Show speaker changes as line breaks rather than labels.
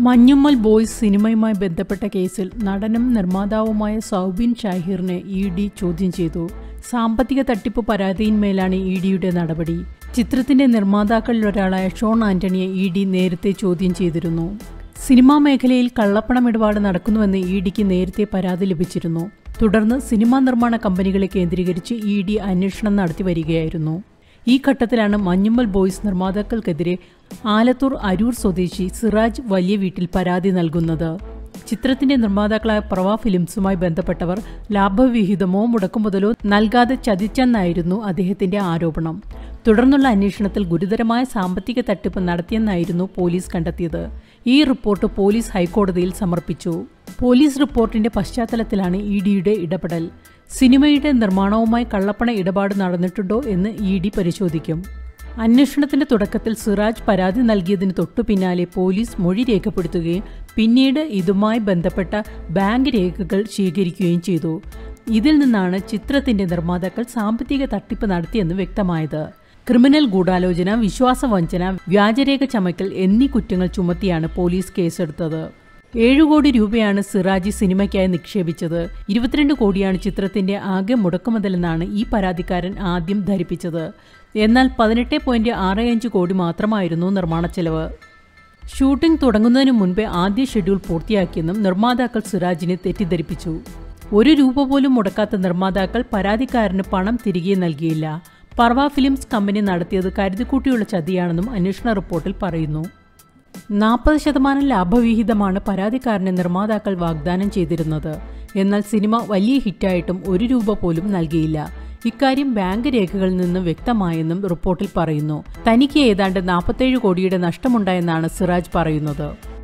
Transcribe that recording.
Manjummel boys സിനിമയുമായി ബന്ധപ്പെട്ട കേസിൽ നടനും നിർമ്മാതാവുമായ സൗബിൻ ഷാഹിറിനെ ഇ ഡി ചോദ്യം ചെയ്തു സാമ്പത്തിക തട്ടിപ്പ് പരാതിയിന്മേലാണ് ഇ ഡിയുടെ നടപടി ചിത്രത്തിന്റെ നിർമ്മാതാക്കളിൽ ഒരാളായ ഷോൺ ആന്റണിയെ ഇ ഡി നേരത്തെ ചോദ്യം ചെയ്തിരുന്നു സിനിമാ മേഖലയിൽ കള്ളപ്പണം ഇടപാട് നടക്കുന്നുവെന്ന് ഇ ഡിക്ക് നേരത്തെ പരാതി ലഭിച്ചിരുന്നു തുടർന്ന് സിനിമാ നിർമ്മാണ കമ്പനികളെ കേന്ദ്രീകരിച്ച് ഇ ഡി അന്വേഷണം നടത്തി വരികയായിരുന്നു ഈ ഘട്ടത്തിലാണ് മഞ്ഞുമ്മൽ ബോയ്സ് നിർമ്മാതാക്കൾക്കെതിരെ ആലത്തൂർ അരൂർ സ്വദേശി സിറാജ് വലിയ വീട്ടിൽ പരാതി നൽകുന്നത് ചിത്രത്തിന്റെ നിർമ്മാതാക്കളായ പ്രവ ഫിലിംസുമായി ബന്ധപ്പെട്ടവർ ലാഭവിഹിതമോ മുടക്കുമുതലോ നൽകാതെ ചതിച്ചെന്നായിരുന്നു അദ്ദേഹത്തിന്റെ ആരോപണം തുടർന്നുള്ള അന്വേഷണത്തിൽ ഗുരുതരമായ സാമ്പത്തിക തട്ടിപ്പ് നടത്തിയെന്നായിരുന്നു പോലീസ് കണ്ടെത്തിയത് ഈ റിപ്പോർട്ട് പോലീസ് ഹൈക്കോടതിയിൽ സമർപ്പിച്ചു പോലീസ് റിപ്പോർട്ടിന്റെ പശ്ചാത്തലത്തിലാണ് ഇ ഡിയുടെ ഇടപെടൽ സിനിമയുടെ നിർമ്മാണവുമായി കള്ളപ്പണ ഇടപാട് നടന്നിട്ടുണ്ടോ എന്ന് ഇ ഡി പരിശോധിക്കും അന്വേഷണത്തിന്റെ തുടക്കത്തിൽ സിറാജ് പരാതി നൽകിയതിന് തൊട്ടു പിന്നാലെ പോലീസ് മൊഴി രേഖപ്പെടുത്തുകയും പിന്നീട് ഇതുമായി ബന്ധപ്പെട്ട ബാങ്ക് രേഖകൾ സ്വീകരിക്കുകയും ചെയ്തു ഇതിൽ നിന്നാണ് ചിത്രത്തിന്റെ നിർമ്മാതാക്കൾ സാമ്പത്തിക തട്ടിപ്പ് നടത്തിയെന്ന് വ്യക്തമായത് ക്രിമിനൽ ഗൂഢാലോചന വിശ്വാസവഞ്ചന വ്യാജരേഖ ചമയ്ക്കൽ എന്നീ കുറ്റങ്ങൾ ചുമത്തിയാണ് പോലീസ് കേസെടുത്തത് ഏഴു കോടി രൂപയാണ് സിറാജി സിനിമയ്ക്കായി നിക്ഷേപിച്ചത് ഇരുപത്തിരണ്ട് കോടിയാണ് ചിത്രത്തിന്റെ ആകെ മുടക്കുമുതലെന്നാണ് ഈ പരാതിക്കാരൻ ആദ്യം ധരിപ്പിച്ചത് എന്നാൽ പതിനെട്ട് പോയിന്റ് ആറ് അഞ്ച് കോടി മാത്രമായിരുന്നു നിർമ്മാണ ചെലവ് ഷൂട്ടിംഗ് തുടങ്ങുന്നതിന് മുൻപേ ആദ്യ ഷെഡ്യൂൾ പൂർത്തിയാക്കിയെന്നും നിർമ്മാതാക്കൾ സിറാജിനെ തെറ്റിദ്ധരിപ്പിച്ചു ഒരു രൂപ പോലും മുടക്കാത്ത നിർമ്മാതാക്കൾ പരാതിക്കാരന് പണം തിരികെ നൽകിയില്ല പർവ ഫിലിംസ് കമ്പനി നടത്തിയത് കരുതിക്കൂട്ടിയുള്ള ചതിയാണെന്നും അന്വേഷണ റിപ്പോർട്ടിൽ പറയുന്നു നാൽപ്പത് ശതമാനം ലാഭവിഹിതമാണ് പരാതിക്കാരന് നിർമ്മാതാക്കൾ വാഗ്ദാനം ചെയ്തിരുന്നത് എന്നാൽ സിനിമ വലിയ ഹിറ്റായിട്ടും ഒരു രൂപ പോലും നൽകിയില്ല ഇക്കാര്യം ബാങ്ക് രേഖകളിൽ നിന്ന് വ്യക്തമായെന്നും റിപ്പോർട്ടിൽ പറയുന്നു തനിക്ക് ഏതാണ്ട് നാൽപ്പത്തേഴ് കോടിയുടെ നഷ്ടമുണ്ടായെന്നാണ് സിറാജ് പറയുന്നത്